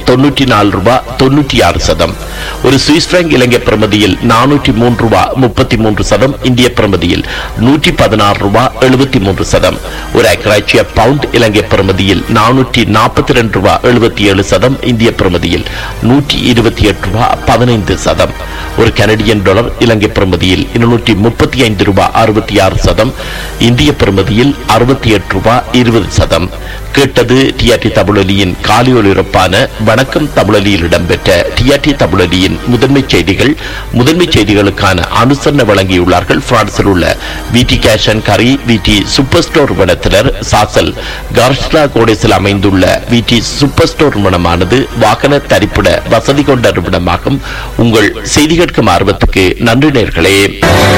தொன்னூற்றி நாலு ரூபாய் தொன்னூற்றி ஆறு சதம் ஒரு சுவிஸ் பிராங்க் இலங்கை பிரமதியில் நானூற்றி மூன்று ரூபாய் முப்பத்தி மூன்று சதம் இந்திய பிரமதியில் நூற்றி பதினாறு ரூபாய் எழுபத்தி மூன்று சதம் ஒரு ஐக்கிராட்சிய பவுண்ட் இலங்கை பிரமதியில் நானூற்றி நாற்பத்தி ரெண்டு ரூபாய் எழுபத்தி ஏழு சதம் இந்திய பிரமதியில் நூற்றி இருபத்தி எட்டு ரூபாய் பதினைந்து சதம் ஒரு கனடியன் டாலர் இலங்கை பிரமதியில் இருநூற்றி முப்பத்தி ஐந்து ரூபாய் அறுபத்தி ஆறு சதம் இந்திய பிரமதியில் அறுபத்தி எட்டு ரூபாய் இருபது சதம் கேட்டது டிஆர்டி தமிழொலியின் காலியொலிரப்பான வணக்கம் தமிழொலியில் இடம்பெற்ற டிஆர்டி தமிழொலியின் முதன்மை செய்திகள் முதன்மை செய்திகளுக்கான அனுசரணை வழங்கியுள்ளார்கள் பிரான்சில் உள்ள விடி கேஷ் அண்ட் கரி விடி சூப்பர் ஸ்டோர் நிறுவனத்தினர் சாசல் கார்ஸ்லா கோடேசில் அமைந்துள்ள விடி சூப்பர் ஸ்டோர் நிறுவனமானது வாகன தரிப்பிட வசதி கொண்ட நிறுவனமாகும் உங்கள் செய்தி கேட்கும் ஆர்வத்துக்கு நன்றி நேர்களே